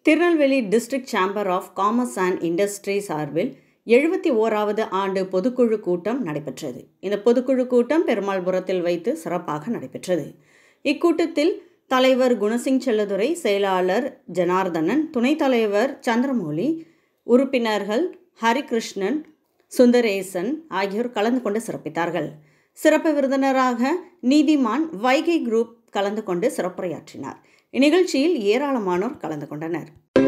Tirunelveli district chamber of commerce and industry சார்பில் எழுபத்தி ஓராவது ஆண்டு பொதுக்குழு கூட்டம் நடைபெற்றது இந்த பொதுக்குழு கூட்டம் பெருமாள்புரத்தில் வைத்து சிறப்பாக நடைபெற்றது இக்கூட்டத்தில் தலைவர் குணசிங் செல்லதுரை செயலாளர் ஜனார்தனன் துணைத் தலைவர் சந்திரமௌலி உறுப்பினர்கள் ஹரிகிருஷ்ணன் சுந்தரேசன் ஆகியோர் கலந்து கொண்டு சிறப்பித்தார்கள் சிறப்பு விருந்தினராக நீதிமான் வைகை குரூப் கலந்து கொண்டு சிறப்புரையாற்றினார் இந்நிகழ்ச்சியில் ஏராளமானோர் கலந்து கொண்டனர்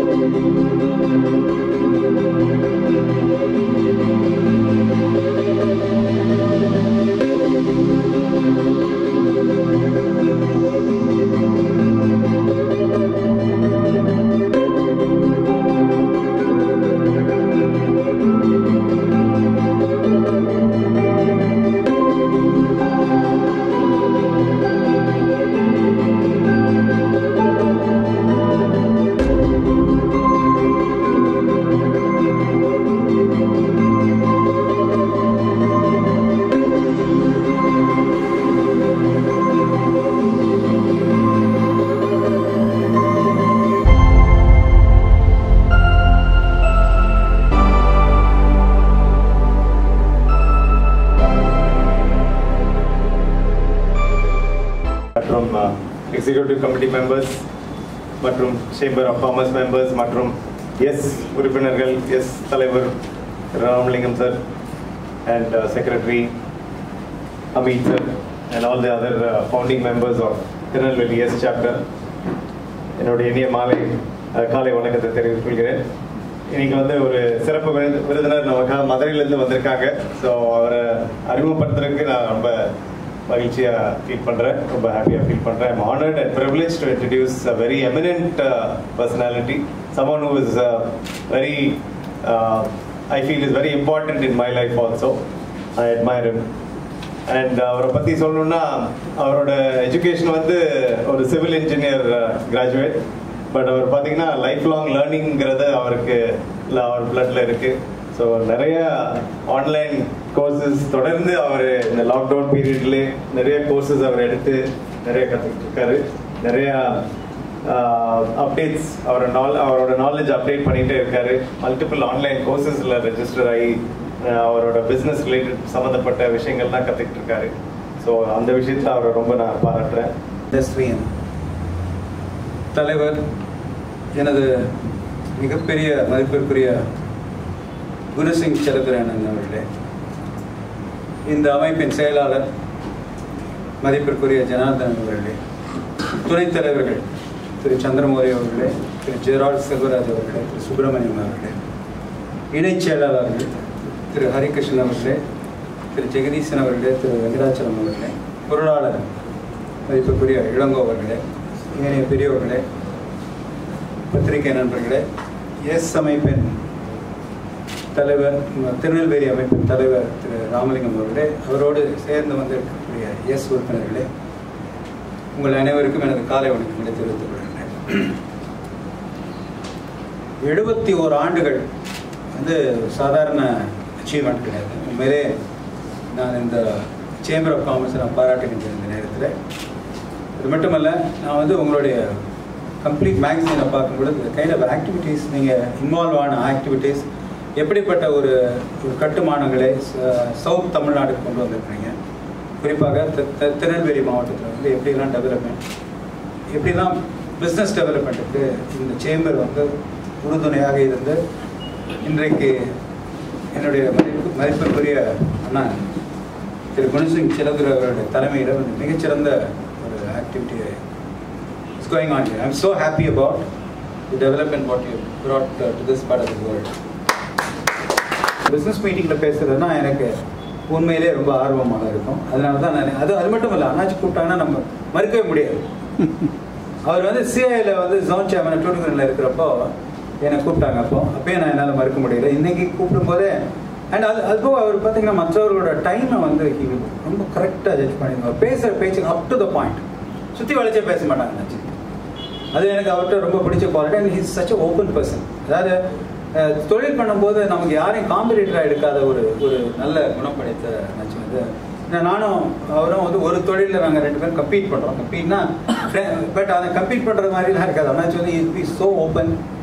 மற்றும் எக்ஸிக்யூட்டிவ் கமிட்டி மெம்பர்ஸ் மற்றும் சேம்பர் ஆஃப் காமர்ஸ் மெம்பர்ஸ் மற்றும் எஸ் உறுப்பினர்கள் எஸ் தலைவர் Ramalingam sir and secretary Amit sir and all the other founding members of Tirunelveli S chapter என்னுடைய இனிய மாலை அஹ், காலை வணக்கத்தை தெரிவித்துக் கொள்கிறேன் இன்னைக்கு வந்து ஒரு சிறப்பு விருது- விருந்தினர் நமக்காக மதுரையிலேருந்து வந்திருக்காங்க ஸோ அவரை அறிமுகப்படுத்துறதுக்கு நான் ரொம்ப மகிழ்ச்சியாக ஃபீல் பண்ணுறேன் ரொம்ப ஹாப்பியாக ஃபீல் பண்ணுறேன் I'm honoured and privilege to introduce a very eminent personality someone who is very I feel is very important in my life also I admire him and அவரை பற்றி சொல்லணும்னா அவரோட எஜுகேஷன் வந்து ஒரு சிவில் இன்ஜினியர் கிராஜுவேட் பட் அவர் பார்த்தீங்கன்னா life long லேர்னிங்கிறது அவருக்கு இல்லை அவர் பிளட்ல இருக்கு ஸோ நிறைய ஆன்லைன் கோர்சஸ் தொடர்ந்து அவர் இந்த லாக்டவுன் பீரியட்லேயே நிறைய கோர்சஸ் அவர் எடுத்து நிறைய கற்றுக்கிட்டு இருக்காரு நிறைய அப்டேட்ஸ் அவரோட நாள் அவரோட நாலேஜ் அப்டேட் பண்ணிட்டே இருக்காரு மல்டிபிள் ஆன்லைன் கோர்சஸில் ரெஜிஸ்டர் ஆகி அஹ், அவரோட பிஸ்னஸ் ரிலேட்டட் சம்மந்தப்பட்ட விஷயங்கள்லாம் கற்றுக்கிட்டு இருக்காரு ஸோ அந்த விஷயத்தில் அவரை ரொம்ப நான் பாராட்டுறேன் இண்டஸ்ட்ரியின் தலைவர் எனது மிகப்பெரிய மதிப்பிற்குரிய குருசிங் செல்லதுரேனன் அவர்களே இந்த அமைப்பின் செயலாளர் மதிப்பிற்குரிய ஜனார்தன் அவர்களே துணைத் தலைவர்கள் திரு சந்திரமௌரி அவர்களே திரு ஜெரால்ட் செல்வராஜ் அவர்களே திரு சுப்பிரமணியம் அவர்களே இணைச் செயலாளர்கள் திரு ஹரிகிருஷ்ணன் அவர்களே திரு ஜெகதீசன் அவர்களே திரு வெங்கடாச்சலம் அவர்களே பொருளாளர் மதிப்புக்குரிய இளங்கோ அவர்களே ஏனைய பெரியவர்களே பத்திரிகை நண்பர்களே எஸ் அமைப்பின் தலைவர் ம- திருநெல்வேலி அமைப்பின் தலைவர் திரு ராமலிங்கம் அவர்களே அவரோடு சேர்ந்து வந்திருக்கக்கூடிய எஸ் உறுப்பினர்களே உங்கள் அனைவருக்கும் எனது காலை வணக்கங்களை தெரிவித்துக் கொள்கிறேன் எழுபத்தி ஓர் ஆண்டுகள் வந்து சாதாரண அச்சீவ்மெண்ட் கிடையாது உண்மையிலே நான் இந்த சேம்பர் ஆஃப் காமர்ஸை நான் பாராட்டுகின்ற இந்த நேரத்தில் அது மட்டுமல்ல நான் வந்து உங்களுடைய கம்ப்ளீட் மேக்சினை பார்க்கும்பொழுது கைண்ட் ஆஃப் ஆக்டிவிட்டீஸ் நீங்கள் இன்வால்வ் ஆன ஆக்டிவிட்டீஸ் எப்படிப்பட்ட ஒரு ஒரு கட்டுமானங்களை ச- சவுத் தமிழ்நாடுக்கு கொண்டு வந்திருக்கிறீங்க குறிப்பாக தி- தி- திருநெல்வேலி மாவட்டத்தில் வந்து எப்படிலாம் டெவலப்மெண்ட் எப்படிலாம் பிஸ்னஸ் டெவலப்மெண்ட்டுக்கு இந்த சேம்பர் வந்து உறுதுணையாக இருந்து இன்றைக்கு என்னுடைய மதிப்பு மதிப்பிற்குரிய அண்ணா திரு குணசிங் சிலதுரை அவருடைய தலைமையில் வந்து மிகச்சிறந்த ஒரு activity is going on I am so happy about the development what you brought to this part of the world business மீட்டிங்கில் பேசுறதுனா எனக்கு உண்மையிலே ரொம்ப ஆர்வமாக இருக்கும் அதனால தான் நான் அது அது மட்டும் இல்லை அண்ணாச்சி கூப்பிட்டாங்கன்னா நம்ம மறுக்கவே முடியாது அவர் வந்து சிஐல வந்து ஜோன் சேர்மன் டூடுகரில் இருக்கிறப்போ என்னை கூப்பிட்டாங்க அப்போ அப்பயும் நான் என்னால் மறுக்க முடியல இன்னைக்கு கூப்பிடும் போதே அண்ட் அது அது போக அவர் பார்த்தீங்கன்னா மற்றவர்களோட டைமை வந்து he will ரொம்ப கரெக்டாக ஜட்ஜ் பண்ணிடுவார் பேசுகிற பேச்சு அப் டு த பாயிண்ட் சுற்றி வளைச்சே பேச மாட்டாங்க அண்ணாச்சி அது எனக்கு அவர்கிட்ட ரொம்ப பிடிச்ச quality and he's such open person அதாவது அஹ், தொழில் பண்ணும்போது நமக்கு யாரையும் காம்படிட்டராக எடுக்காத ஒரு ஒரு நல்ல குணம் படைத்த நச்சு வந்து நான் நானும் அவரும் வந்து ஒரு தொழிலில் நாங்கள் ரெண்டு பேரும் கம்பீட் பண்ணுறோம் கம்பீட்னா பட் அதை கம்பீட் பண்ணுற மாதிரிலாம் இருக்காது அண்ணாச்சி வந்து is be so open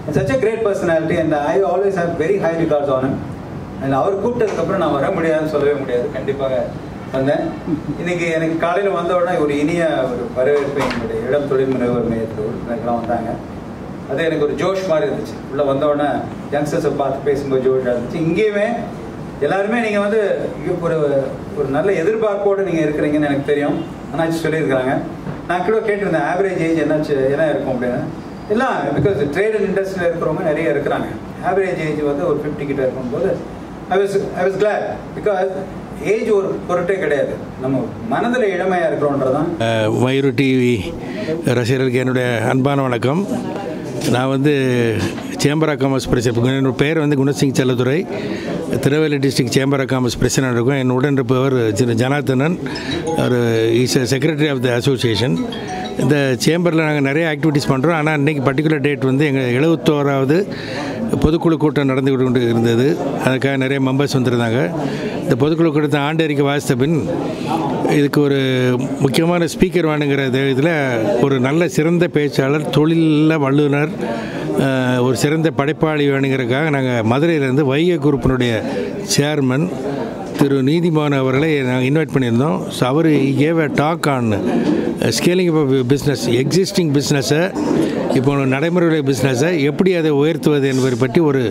such a great personality and I always have very high regards on and அவர் கூப்பிட்டதுக்கப்புறம் நான் வர முடியாதுன்னு சொல்லவே முடியாது கண்டிப்பாக வந்தேன் இன்னைக்கு எனக்கு காலையில் வந்த உடனே ஒரு இனிய ஒரு வரவேற்பு எங்களுடைய இடம் தொழில் முனைவர் மையத்தில் உறுப்பினர்கள்லாம் வந்தாங்க அது எனக்கு ஒரு ஜோஷ் மாதிரி இருந்துச்சு உள்ளே வந்த உடனே யங்ஸ்டர்ஸை பார்த்து பேசும்போது ஜோஷாக இருந்துச்சு இங்கேயுமே எல்லாருமே நீங்கள் வந்து ஒரு ஒரு நல்ல எதிர்பார்ப்போடு நீங்கள் இருக்கிறீங்கன்னு எனக்கு தெரியும் ஆனால் சொல்லியிருக்கிறாங்க நான் கூட கேட்டிருந்தேன் ஆவரேஜ் ஏஜ் என்னாச்சு என்ன இருக்கும் அப்படின்னு எல்லாம் பிகாஸ் ட்ரேட் அண்ட் இண்டஸ்ட்ரியில் இருக்கிறவங்க நிறைய இருக்கிறாங்க ஆவரேஜ் ஏஜ் வந்து ஒரு ஃபிஃப்டி கிட்ட இருக்கும்போது I was I was glad because age ஒரு பொருட்டே கிடையாது நம்ம மனதில் இளமையாக இருக்கிறோன்றதான் மயூரு டிவி ரசிகர்களுக்கு என்னுடைய அன்பான வணக்கம் நான் வந்து சேம்பர் ஆஃப் காமர்ஸ் பிரசிடென்ட் என்னோட பேர் வந்து Gunasingh Chelladurai Tirunelveli district chamber of commerce president இருக்கும் என் உடன் இருப்பவர் திரு ஜனார்த்தனன் அவர் is secretary of the association இந்த சேம்பரில் நாங்கள் நிறைய ஆக்டிவிட்டீஸ் பண்ணுறோம் ஆனால் இன்றைக்கி பர்டிகுலர் டேட் வந்து எங்கள் எழுபத்தோராவது பொதுக்குழு கூட்டம் நடந்து கொண்டு இருந்தது அதுக்காக நிறைய மெம்பர்ஸ் வந்திருந்தாங்க இந்த பொதுக்குழு கூட்டத்தை ஆண்டு அறிக்கை வாசித்த பின் இதுக்கு ஒரு முக்கியமான ஸ்பீக்கர் வேணுங்கிற இதில் ஒரு நல்ல சிறந்த பேச்சாளர் தொழிலில் வல்லுநர் அஹ், ஒரு சிறந்த படைப்பாளி வேணுங்கிறதுக்காக நாங்கள் மதுரையிலேருந்து வைகை குரூப்பினுடைய சேர்மன் திரு நீதிமோகன் அவர்களை நாங்கள் இன்வைட் பண்ணியிருந்தோம் ஸோ அவர் gave a talk on scaling up business existing பிஸ்னஸை இப்போ நடைமுறை பிஸ்னஸை எப்படி அதை உயர்த்துவது என்பதை பற்றி ஒரு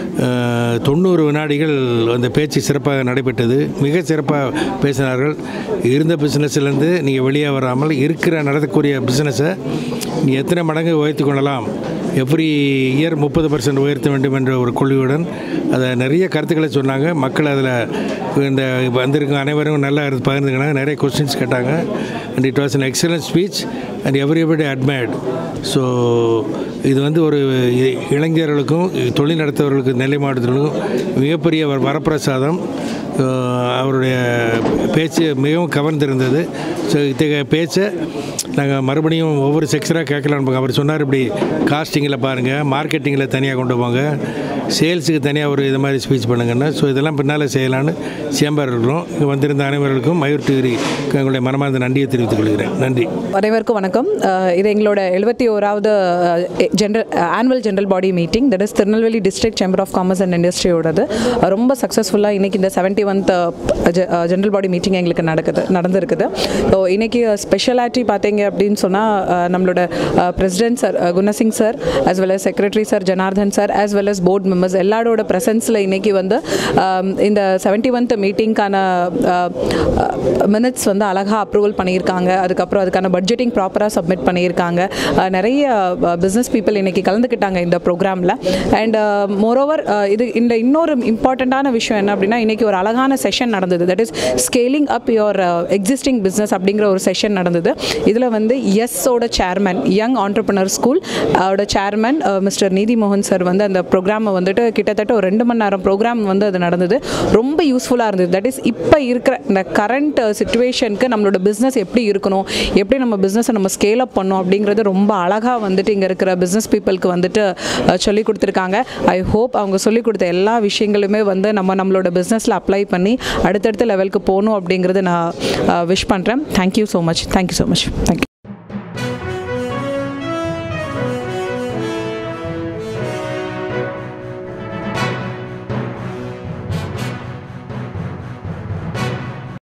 அஹ், தொண்ணூறு வினாடிகள் அந்த பேச்சு சிறப்பாக நடைபெற்றது மிக சிறப்பாக பேசினார்கள் இருந்த பிஸ்னஸ்லேருந்து நீங்கள் வெளியே வராமல் இருக்கிற நடத்தக்கூடிய பிஸ்னஸை நீ எத்தனை மடங்கு உயர்த்தி கொள்ளலாம் எவ்ரி இயர் முப்பது பர்சன்ட் உயர்த்த வேண்டும் என்ற ஒரு கொள்கையுடன் அதை நிறைய கருத்துக்களை சொன்னாங்க மக்கள் அதில் இந்த வந்திருக்க அனைவரும் நல்லா இருந்து பகிர்ந்துக்கினாங்க நிறைய கொஸ்டின்ஸ் கேட்டாங்க and it was an excellent speech and everybody admired so இது வந்து ஒரு இ- இளைஞர்களுக்கும் தொழில் நடத்தவர்களுக்கும் நெல்லை மாவட்டத்திற்கும் மிகப்பெரிய ஒரு வரப்பிரசாதம் அஹ் அவருடைய பேச்சு மிகவும் கவர்ந்திருந்தது ஸோ இத்தகைய பேச்சை நாங்கள் மறுபடியும் ஒவ்வொரு செக்ஷனாக கேட்கலான்னு அவர் சொன்னார் இப்படி காஸ்டிங்கில் பாருங்கள் மார்க்கெட்டிங்கில் தனியாக கொண்டு போங்க சேல்ஸுக்கு தனியாக ஒரு இது மாதிரி ஸ்பீச் பண்ணுங்கன்னா ஸோ இதெல்லாம் பின்னால் செய்யலான்னு சேம்பர் இருக்கிறோம் இங்கே வந்திருந்த அனைவர்களுக்கும் மயூர் டிகிரி எங்களுடைய மனமார்ந்த நன்றியை தெரிவித்துக் கொள்கிறேன் நன்றி அனைவருக்கும் வணக்கம் அஹ் இது எங்களோட எழுபத்தி ஓராவது general annual general body meeting that is Tirunelveli district chamber of commerce and இண்டஸ்ட்ரியோடது ரொம்ப சக்ஸஸ்ஃபுல்லாக இன்னைக்கு இந்த seventy oneth general body meeting எங்களுக்கு நடக்குது நடந்திருக்குது ஸோ இன்னைக்கு ஸ்பெஷாலிட்டி பார்த்தீங்க அப்படின்னு சொன்னால் நம்மளோட president sir Gunasingh sir as well as secretary sir Janardhan sir as well as board members எல்லாரோட ப்ரெசன்ஸில் இன்னைக்கு வந்து அஹ், இந்த செவன்ட்டி ஒன்த் மீட்டிங்க்கான மினிட்ஸ் வந்து அழகாக அப்ரூவல் பண்ணியிருக்காங்க அதுக்கப்புறம் அதுக்கான பட்ஜெட்டிங் ப்ராப்பராக சப்மிட் பண்ணியிருக்காங்க அஹ், நிறைய பிஸ்னஸ் பீப்புள் இன்னைக்கு கலந்துக்கிட்டாங்க இந்த ப்ரோக்ராமில் அண்ட் மோரோவர் இது இந்த இன்னொரு இம்பார்ட்டண்ட்டான விஷயம் என்ன அப்படின்னா இன்னைக்கு ஒரு அழகான செஷன் நடந்தது that is scaling up your existing business அப்படிங்கிற ஒரு செஷன் நடந்தது இதில் வந்து எஸ்ஸோட சேர்மன் யங் ஆண்டர்பனர் ஸ்கூல் ஓட சேர்மன் மிஸ்டர் நீதிமோகன் சார் வந்து அந்த ப்ரோக்ராமை வந்துட்டு கிட்டத்தட்ட ஒரு ரெண்டு மணி நேரம் ப்ரோக்ராம் வந்து அது நடந்தது ரொம்ப யூஸ்ஃபுல்லாக இருந்தது தட் இஸ் இப்போ இருக்கிற இந்த கரண்ட் சுச்சுவேஷனுக்கு நம்மளோட பிஸ்னஸ் எப்படி இருக்கணும் எப்படி நம்ம பிஸ்னஸை நம்ம ஸ்கேல் அப் பண்ணணும் அப்படிங்கிறது ரொம்ப அழகாக வந்துட்டு இங்கே இருக்கிற பிஸ்னஸ் பீப்புளுக்கு வந்துட்டு சொல்லி கொடுத்துருக்காங்க ஐ ஹோப் அவங்க சொல்லி கொடுத்த எல்லா விஷயங்களுமே வந்து நம்ம நம்மளோட பிஸ்னஸில் அப்ளை பண்ணி அடுத்தடுத்த லெவலுக்கு போகணும் அப்படிங்கிறது நான் விஷ் பண்ணுறேன் thank you so much thank you so much thank you